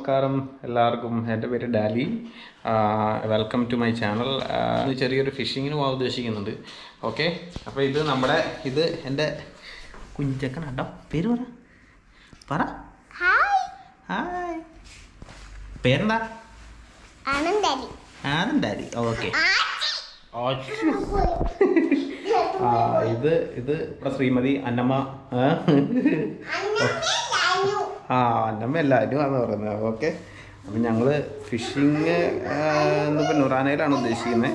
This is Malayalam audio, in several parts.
നമസ്കാരം എല്ലാവർക്കും എൻ്റെ പേര് Dali welcome to my channel ചെറിയൊരു ഫിഷിങ്ങിന് പോകാൻ ഉദ്ദേശിക്കുന്നുണ്ട് ഓക്കെ അപ്പോൾ ഇത് നമ്മുടെ ഇത് എൻ്റെ കുഞ്ചക്കൻ അട്ടോ പേര് പറ പറ ഹായ് പേരെന്താ ആനന്ദാരി ആനന്ദാരി ഓക്കെ ആ ഇത് ഇത് ഇവിടെ ശ്രീമതി അന്നമ്മ ആ? ആ അന്നമ്മ എല്ലാവരും ആണെന്ന് പറയുന്നത് ഓക്കെ അപ്പം ഞങ്ങൾ ഫിഷിങ് എന്നിപ്പോൾ നുറാനയിലാണ് ഉദ്ദേശിക്കുന്നത്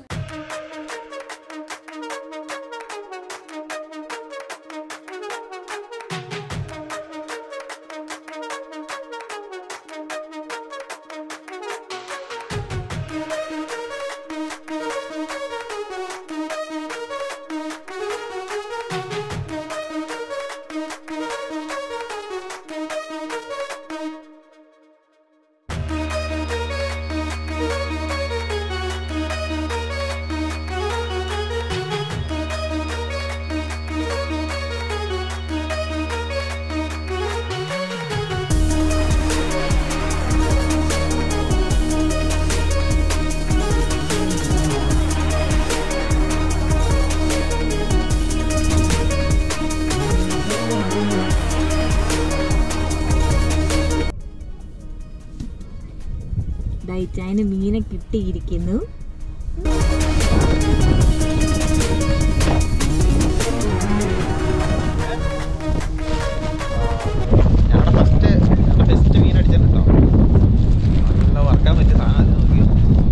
ഡൈറ്റാന് മീനെ കിട്ടിയിരിക്കുന്നു ഞങ്ങളുടെ ഫസ്റ്റ് ഞങ്ങളുടെ ബെസ്റ്റ് മീൻ അടിച്ചിട്ടുണ്ടോ നല്ല വറക്കാൻ പറ്റിയ സാധനം അത് നോക്കി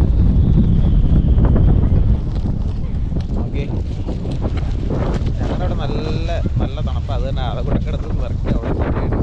നോക്കി ഞങ്ങളുടെ അവിടെ നല്ല നല്ല തണുപ്പ് അത് തന്നെ അത് കൂടെ കിടന്ന് വറക്കി അവിടെ പോയിട്ട്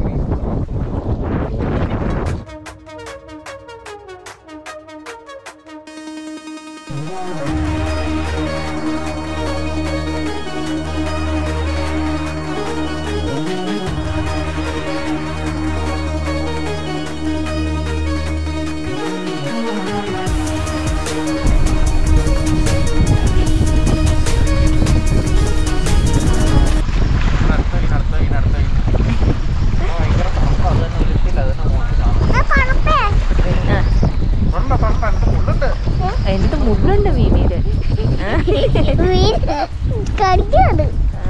അടുത്ത മീൻ അടുത്ത മീൻ അടുത്ത മീൻ ഭയങ്കര തണുപ്പ് അത് തന്നെ ഒരു രക്ഷയില്ല അത് തന്നെ മോശം സാധനം ഉണ്ട് തണുപ്പ് എൻ്റെ മുള്ളുണ്ട് എന്നിട്ട് മുള്ളുണ്ട് മീനില് കടിക്കത്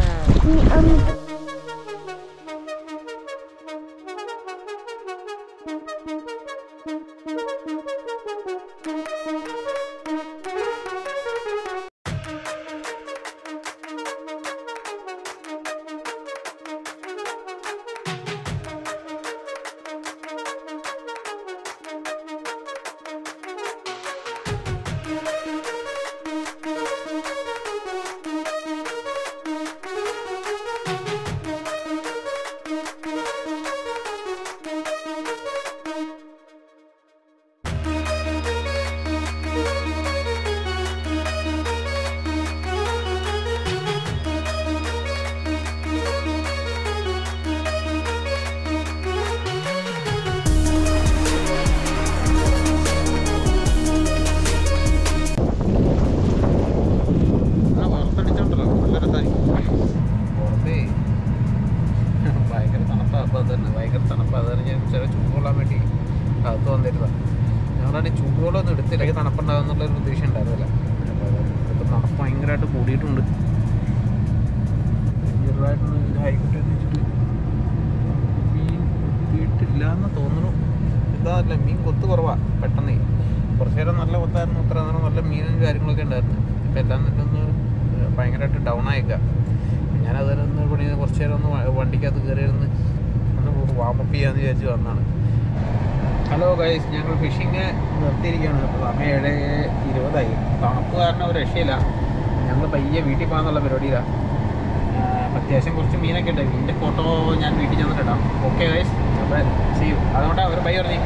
ആ വറുത്തടിച്ചോണ്ടല്ലോ നല്ല രസമായിരിക്കും പുറത്തേ ഭയങ്കര തണുപ്പാണ് അപ്പോൾ അത് തന്നെ ഭയങ്കര തണുപ്പ് അത് തന്നെ ഞാൻ ചില ചൂടുകൊള്ളാൻ വേണ്ടി അകത്ത് വന്നിരുന്നതാണ് ഞങ്ങളാണെങ്കിൽ ചൂടുവെള്ളമൊന്നും എടുത്തില്ലെങ്കിൽ തണുപ്പുണ്ടാകും എന്നുള്ളൊരു ഉദ്ദേശം ഉണ്ടായിരുന്നില്ല ഇപ്പം തണുപ്പ് ഭയങ്കരമായിട്ട് കൂടിയിട്ടുണ്ട് ചെറുതായിട്ടൊന്ന് ഇതായിക്കോട്ടെ എന്ന് വെച്ചിട്ട് മീൻ വീട്ടില്ല എന്ന് തോന്നുന്നു ഇതല്ല മീൻ കൊത്ത് കുറവാണ് പെട്ടെന്ന് കുറച്ച് നേരം നല്ല കൊത്തായിരുന്നു ഇത്ര നേരം നല്ല മീനും കാര്യങ്ങളൊക്കെ ഉണ്ടായിരുന്നു ഇപ്പം എല്ലാം തന്നെ ഒന്ന് ഭയങ്കരമായിട്ട് ഡൗൺ ആയേക്കുക ഞാനതുവരെ ഒന്ന് പണി കുറച്ച് നേരം ഒന്ന് വ- വണ്ടിക്കകത്ത് കയറി ഇരുന്ന് ഒന്ന് വാമപ്പ് ചെയ്യാന്ന് വിചാരിച്ച് വന്നതാണ് ഹലോ ഗൈസ് ഞങ്ങൾ ഫിഷിങ് നിർത്തിയിരിക്കുകയാണ് ഇപ്പോൾ സമയം ഏഴ് ഇരുപതായി തണുപ്പ് കാരണം ഒരു രക്ഷയില്ല ഞങ്ങൾ പയ്യെ വീട്ടിൽ പോകാന്നുള്ള പരിപാടിയിലാണ് അത്യാവശ്യം കുറച്ച് മീനൊക്കെ ഉണ്ട് മീനിൻ്റെ ഫോട്ടോ ഞാൻ വീട്ടിൽ ചെന്നിട്ടിടാം ഓക്കെ ഗൈസ് അപ്പോൾ ചെയ്യൂ അതുകൊണ്ടാണ് അവർ പയ്യ പറഞ്ഞു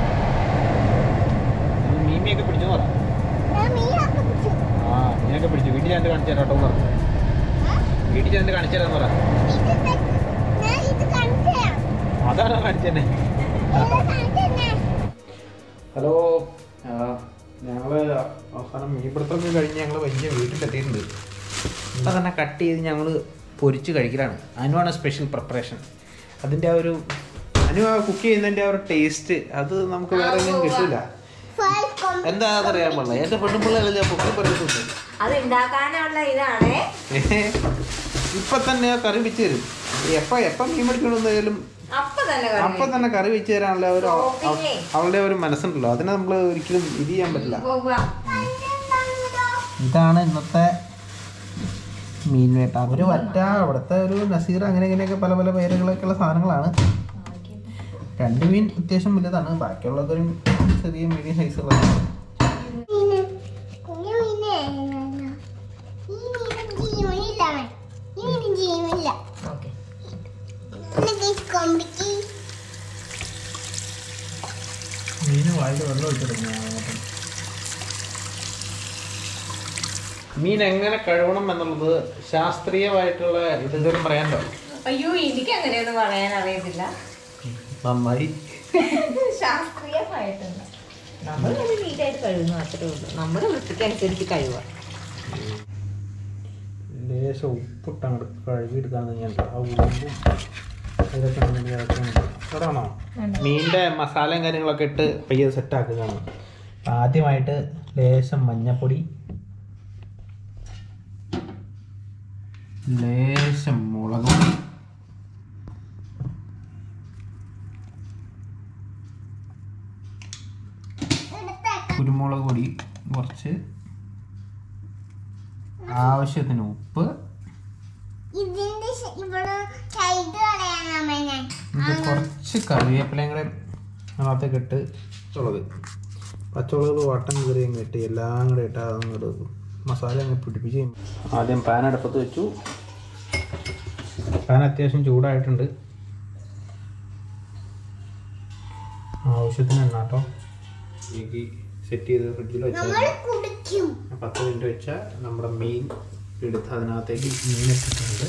മീമിയൊക്കെ പിടിച്ചെന്ന് പറ ആ മീനൊക്കെ പിടിച്ചു വീട്ടിൽ ചെന്നിട്ട് കാണിച്ചു തരാം കേട്ടോ എന്ന് പറഞ്ഞു വീട്ടിൽ ചെന്നിട്ട് കാണിച്ചു തരാമെന്ന് പറ അതാണ് കാണിച്ചു തന്നെ ഹലോ ഞങ്ങൾ അവസാനം മീൻപിടുത്തമൊക്കെ കഴിഞ്ഞ് ഞങ്ങൾ വലിയ വീട്ടിലെത്തിയിട്ടുണ്ട് ഇപ്പം തന്നെ കട്ട് ചെയ്ത് ഞങ്ങൾ പൊരിച്ച് കഴിക്കലാണ് അതിനുമാണ് സ്പെഷ്യൽ പ്രിപ്പറേഷൻ അതിൻ്റെ ആ ഒരു അനു ആ കുക്ക് ചെയ്യുന്നതിന്റെ ആ ഒരു ടേസ്റ്റ് അത് നമുക്ക് വേറെ എങ്ങും കിട്ടില്ല എന്താ അതറിയാൻ പാടില്ല എന്റെ പെണ്ണുമ്പിള്ളല്ലേ ഞാൻ പൊക്കി പറയുന്നുണ്ട് അത് ഉണ്ടാക്കാനുള്ള ഇതാണേ ഇപ്പൊ തന്നെ ആ കറി വെച്ച് തരും എപ്പ എപ്പം മീൻ മേടിക്കണമെന്നായാലും അപ്പൊ തന്നെ അപ്പൊ തന്നെ കറി വെച്ച് തരാനുള്ള ഒരു ഓ, പിന്നെ. അവളുടെ ഒരു മനസ്സുണ്ടല്ലോ അതിനെ നമ്മൾ ഒരിക്കലും ഇത് ചെയ്യാൻ പറ്റില്ല പോവുക ഇതാണ് ഇന്നത്തെ മീൻ വേട്ട ഒരു വറ്റ അവിടുത്തെ ഒരു നസീർ അങ്ങനെ ഇങ്ങനെയൊക്കെ പല പല പേരുകളൊക്കെ ഉള്ള സാധനങ്ങളാണ് രണ്ട് മീൻ അത്യാവശ്യം വലുതാണ് ബാക്കിയുള്ളതൊക്കെ ഒരു ചെറിയ മീഡിയം സൈസുള്ളതാണ് കുഞ്ഞു മീനെ ഈ മീന് ജീവനില്ല ഈ മീന് ജീവനില്ല ഓക്കെ കൊമ്പിക്ക് മീന് വായിൽ വെള്ളം ഒഴിച്ചിടുന്നു മീൻ എങ്ങനെ കഴുകണം എന്നുള്ളത് ശാസ്ത്രീയമായിട്ടുള്ള ഇതെങ്കിലും പറയാനോ അയ്യോ എനിക്ക് അങ്ങനെയൊന്നും പറയാൻ അറിയത്തില്ല നന്നായി ശാസ്ത്രീയമായിട്ടുണ്ട് നമ്മൾ അത് നീറ്റായിട്ട് കഴുകുന്നു അത്രേ ഉള്ളൂ നമ്മുടെ വൃത്തിക്കനുസരിച്ച് കഴുകുക ലേശം ഉപ്പിട്ട് അങ്ങോട്ട് കഴുകിയെടുക്കാന്ന് ഞാൻ ആ ഉപ്പും ഇതൊക്കെ ഉണ്ടെങ്കിൽ അതൊക്കെ ഉണ്ട്. ഇവിടെയാണോ മീനിൻ്റെ മസാലയും കാര്യങ്ങളൊക്കെ ഇട്ട് പയ്യെ സെറ്റ് ആക്കുകയാണ് ആദ്യമായിട്ട് ലേശം മഞ്ഞപ്പൊടി ലേശം മുളക് പൊടി കുരുമുളക് പൊടി കുറച്ച് ആവശ്യത്തിന് ഉപ്പ് ഇതിന്റെ ശ- ഇവിടെ സൈഡ് കളയാനാ ഞാൻ എന്നിട്ട് കുറച്ച് കറിവേപ്പിലയും കൂടെ അതിനകത്തേക്ക് ഇട്ട് ഉള്ളത് പച്ചമുളക് വട്ടം കയറിയും കെട്ടി എല്ലാം കൂടെ ഇട്ട് അതങ്ങോട്ട് മസാല അങ്ങ് പിടിപ്പിച്ച് കഴിയുമ്പോൾ ആദ്യം പാൻ അടുപ്പത്ത് വെച്ചു പാൻ അത്യാവശ്യം ചൂടായിട്ടുണ്ട് ആവശ്യത്തിന് എണ്ണ കേട്ടോ സെറ്റ് ചെയ്ത് ഫ്രിഡ്ജിൽ വെച്ചാൽ നമ്മള് കുടിക്കും പത്ത് മിനിറ്റ് വെച്ചാൽ നമ്മുടെ മീൻ എടുത്ത് അതിനകത്തേക്ക് മീൻ ഇട്ടിട്ടുണ്ട്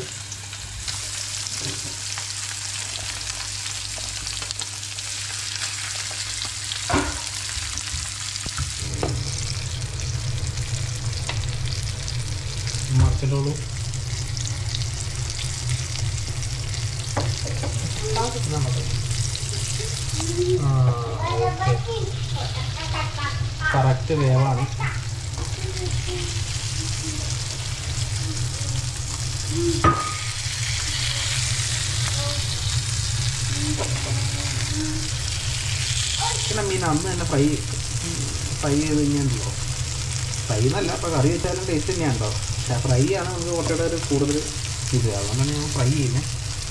മറച്ചിട്ടോളൂ കറക്റ്റ് വേവാണ് ചില മീൻ അന്ന് തന്നെ ഫ്രൈ ഫ്രൈ ചെയ്ത് കഴിഞ്ഞാണല്ലോ ഫ്രൈ എന്നല്ല ഇപ്പോൾ കറി വെച്ചാലും ടേസ്റ്റ് തന്നെയാണല്ലോ പക്ഷേ ഫ്രൈ ആണ് നമുക്ക് കുറച്ചുകൂടെ ഒരു കൂടുതൽ ഇത് അതുകൊണ്ടാണ് ഞാൻ ഫ്രൈ ചെയ്യുന്നത്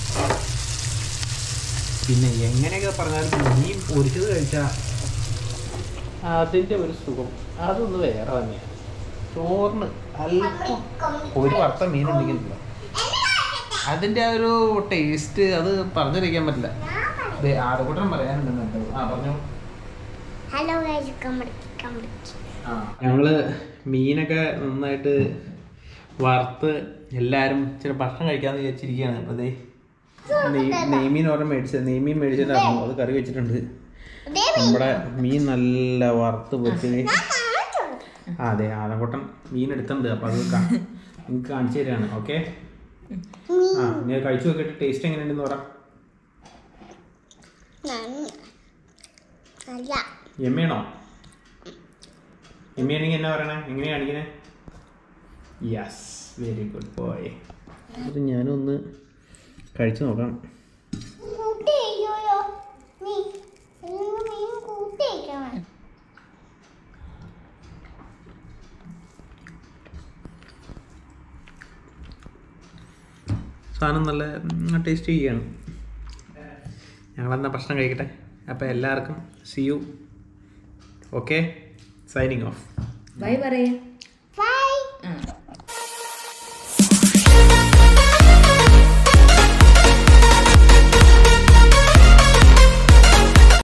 പിന്നെ എങ്ങനെയൊക്കെ പറഞ്ഞാലും മീൻ പൊരിച്ചത് കഴിച്ചാൽ അതിൻ്റെ ഒരു സുഖം അതൊന്ന് വേറെ തന്നെയാണ് ചോറിന് അല്പം ഒരു വറുത്ത മീൻ ഉണ്ടെങ്കിലല്ലോ അതിൻ്റെ ആ ഒരു ടേസ്റ്റ് അത് പറഞ്ഞറിയിക്കാൻ പറ്റില്ല ദേ, ആറുകൂട്ടം പറയാനുണ്ട് ആ പറഞ്ഞു ഹലോ ഗൈസ് കമ്പടിക്ക് കമ്പടിക്ക് ഞങ്ങള് മീനൊക്കെ നന്നായിട്ട് വറുത്ത് എല്ലാരും ഇച്ചിരി ഭക്ഷണം കഴിക്കാന്ന് വിചാരിച്ചിരിക്കുകയാണ് അപ്പൊ ദേ നെയ്- നെയ്മീൻ ഓർമ്മ മേടിച്ചത് നെയ്മീൻ മേടിച്ചിട്ടായിരുന്നു അത് കറി വെച്ചിട്ടുണ്ട് നമ്മുടെ മീൻ നല്ല വറുത്ത് പൊരിച്ച് ആ അതെ ആലങ്കോട്ടൻ മീൻ എടുത്തിട്ടുണ്ട് അപ്പൊ അത് കാ- നിങ്ങൾക്ക് കാണിച്ചു തരാണ് ഓക്കെ ആ ഞാൻ കഴിച്ചു നോക്കിയിട്ട് ടേസ്റ്റ് എങ്ങനെയുണ്ടെന്ന് പറ അല്ല എമ്മയാണോ എമ്മയാണെങ്കിൽ എന്നാ പറയണേ എങ്ങനെയാ കാണിക്കണേ യെസ് വെരി ഗുഡ് ബോയ് അത് ഞാനൊന്ന് കഴിച്ചു നോക്കാം കൂട്ടി അയ്യോയോ നീ മീൻ കൂട്ടി വയ്ക്കണം സാധനം നല്ല ടേസ്റ്റ് ചെയ്യുകയാണ് ഞങ്ങളെന്നാ ഭക്ഷണം കഴിക്കട്ടെ അപ്പോൾ എല്ലാവർക്കും see you okay signing off bye പറയാ